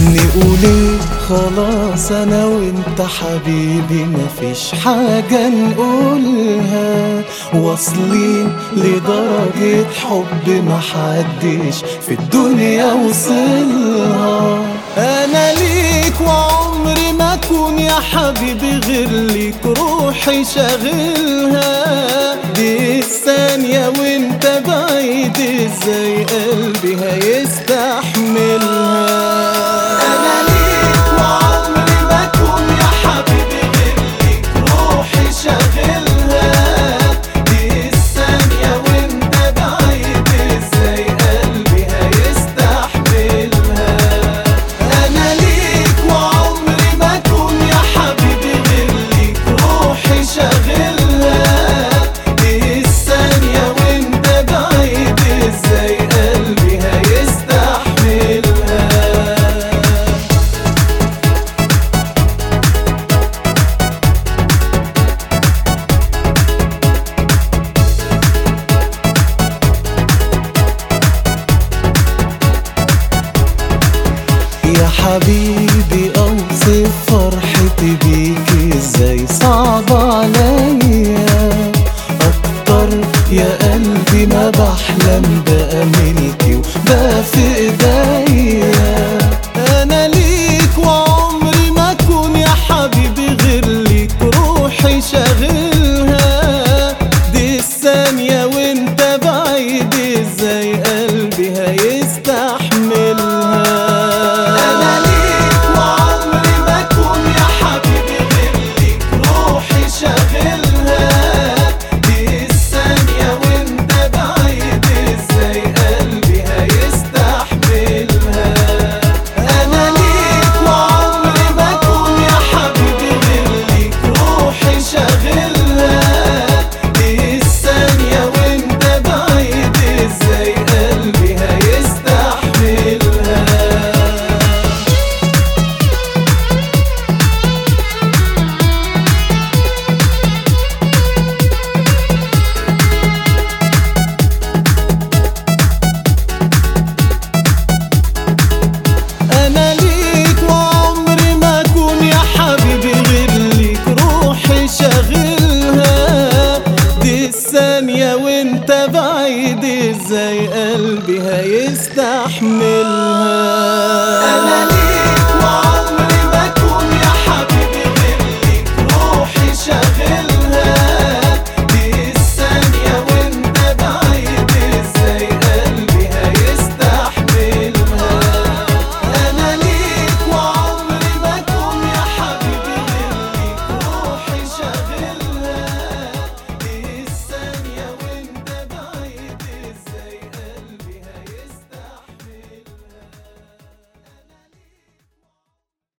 نقول ايه خلاص انا وانت حبيبي مفيش حاجة نقولها واصلين لدرجة حب محدش في الدنيا وصلها انا ليك وعمري ما اكون يا حبيبي غير ليك روحي شاغلها دي الثانية وانت بعيد ازاي قلبي هيستحملها انا ليك وعمري ما اكون يا حبيبي غير ليك روحي شاغلها دي الثانية وانت بعيد ازاي قلبي هيستحملها انا ليك وعمري ما اكون يا حبيبي غير ليك روحي شاغلها دي الثانية وانت بعيد ازاي قلبي هيستحملها يا حبيبي اوصف فرحتي بيك ازاي صعب عليا اكتر يا قلبي ما بحلم بقى ملكي وبقى في ايديا